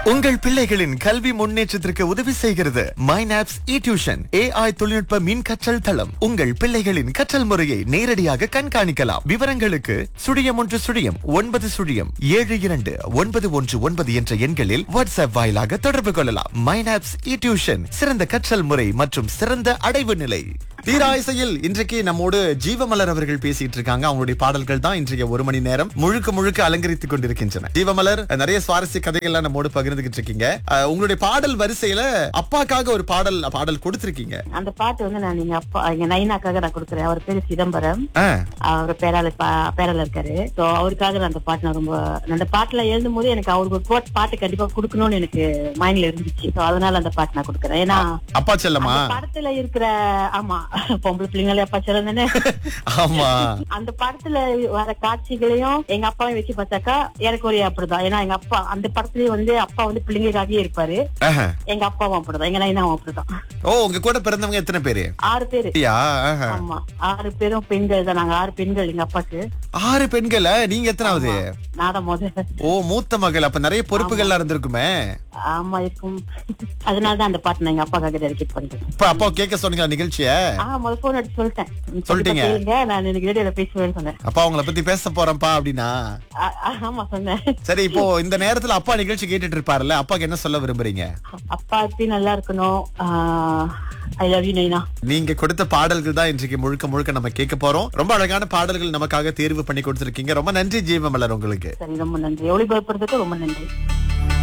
உங்கள் பிள்ளைகளின் கல்வி முன்னேற்றத்திற்கு உதவி செய்கிறது மைனாப்ஸ் இ டியூஷன் ஏஐ தொழில்நுட்ப மின் கற்றல் தளம் உங்கள் பிள்ளைகளின் கற்றல் முறையை நேரடியாக கண்காணிக்கலாம் விவரங்களுக்கு சுழியம் ஒன்று சுழியம் ஒன்பது சுழியம் ஏழு இரண்டு ஒன்பது ஒன்று ஒன்பது என்ற எண்களில் வாட்ஸ்அப் வாயிலாக தொடர்பு கொள்ளலாம் மைனாப்ஸ் இ டியூஷன் சிறந்த கற்றல் முறை மற்றும் சிறந்த அடைவு நிலை தீராயிசையில் இன்றைக்கு நம்மோடு ஜீவமலர் அவர்கள் பேசிட்டு இருக்காங்க அவங்களுடைய பாடல்கள் தான் இன்றைய ஒரு மணி நேரம் முழுக்க முழுக்க அலங்கரித்துக் கொண்டிருக்கின்றன ஜீவமலர் நிறைய சுவாரஸ்ய கதைகள்லாம் நம்மோடு பகிர்ந்துகிட்டு இருக்கீங்க அஹ், உங்களுடைய பாடல் வரிசையில அப்பாக்காக ஒரு பாடல் பாடல் கொடுத்திருக்கீங்க அந்த பாட்டு வந்து நான் எங்க அப்பா எங்க நைனாக்காக நான் கொடுக்குறேன் அவர் பேரு சிதம்பரம் ஆ, அவர் பேரால பா- பேரால இருக்காரு சோ அவருக்காக நான் அந்த பாட்டு நான் ரொம்ப அந்த பாட்டுல எழுதும் போது எனக்கு அவருக்கு ஒரு பாட்டு- பாட்டு கண்டிப்பா கொடுக்கணும்னு எனக்கு மைண்ட்ல இருந்துச்சு சோ அதனால அந்த பாட்டு நான் கொடுக்குறேன் ஏன்னா அப்பா செல்லமா அந்த படத்துல இருக்கிற ஆமா பொம்பளை பிள்ளைங்களே அப்பா சொல்ல தானே ஆமா அந்த படத்துல வர காட்சிகளையும் எங்க அப்பாவையும் வச்சு பார்த்தாக்கா எனக்கு ஒரு அப்படிதான் ஏன்னா எங்க அப்பா அந்த படத்துலயே வந்து அப்பா வந்து பிள்ளைங்களுக்காகவே இருப்பாரு ஆஹா. எங்க அப்பாவும் அப்படிதான் எங்க நைனாவும் அப்படிதான் ஓ உங்க கூட பிறந்தவங்க எத்தனை பேரு ஆறு பேரு அப்படியா? ஆஹா. ஆமா ஆறு பேரும் பெண்கள் தான் நாங்க ஆறு பெண்கள் எங்க அப்பாக்கு ஆறு பெண்கள நீங்க எத்தனாவது நான் தான் முதல்ல ஓ மூத்த மகள் அப்ப நிறைய பொறுப்புகள்லாம் இருந்திருக்குமே ஆமா இருக்கும் அதனாலதான் அந்த பாட்டு நான் எங்க அப்பாக்காக டெடிகேட் பண்றேன் இப்ப அப்பா கேட்க சொன்னீங்களா நிகழ்ச்சிய ஆ முதல் போன் அடிச்சு சொல்லிட்டேன் சொல்லிட்டீங்க? கண்டிப்பா கேளுங்க நான் எனக்கு ரேடியோல பேசுவேன்னு சொன்னேன் அப்பா உங்களை பத்தி பேச போறேன்ப்பா அப்படின்னா ஆ, ஆ, ஆமா சொன்னேன் சரி இப்போ இந்த நேரத்துல அப்பா நிகழ்ச்சி கேட்டுட்டு இருப்பாருல்ல அப்பாக்கு என்ன சொல்ல விரும்புறீங்க அப்பா எப்படி நல்லா இருக்கணும் ஐ லவ் யூ நைனா நீங்க கொடுத்த பாடல்கள் தான் இன்றைக்கு முழுக்க முழுக்க நம்ம கேட்க போறோம் ரொம்ப அழகான பாடல்கள் நமக்காக தேர்வு பண்ணி கொடுத்திருக்கீங்க ரொம்ப நன்றி ஜீவமலர் உங்களுக்கு சரி ரொம்ப நன்றி ஒளிபரப்புறதுக்கு ரொம்ப நன்றி